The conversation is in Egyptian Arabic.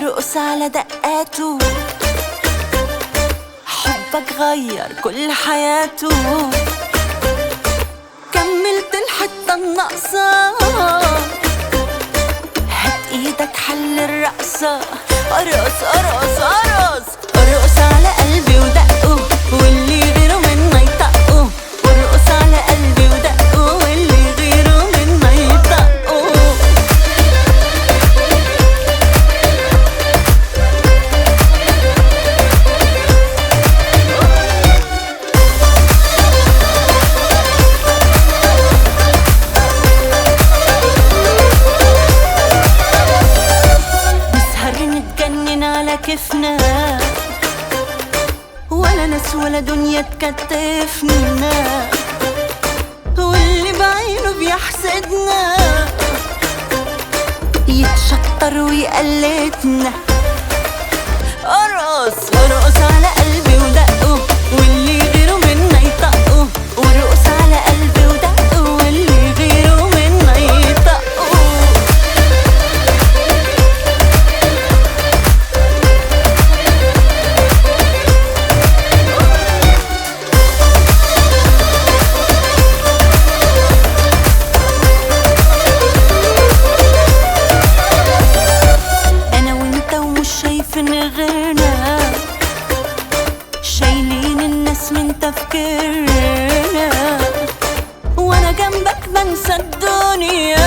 ارقص على دقاته حبك غير كل حياته كملت الحتة الناقصة هات ايدك حل الرقصة ارقص ارقص ارقص ارقص على قلبي ودقه واللي غيره منا يطقه وارقص على قلبي ودقه واللي غيره منا يطقه نسهر نتجنن على كيفنا ولا ناس ولا دنيا تكتفنا واللي بعينه بيحسدنا يتشطر ويقلدنا ارقص ارقص على قلبي ودقه واللي غيره منا يطقه وارقص على قلبي ودقه واللي غيره منا يطقه انا وانت ومش شايفين غيرنا شايلين الناس من تفكيرنا وانا جنبك بنسى الدنيا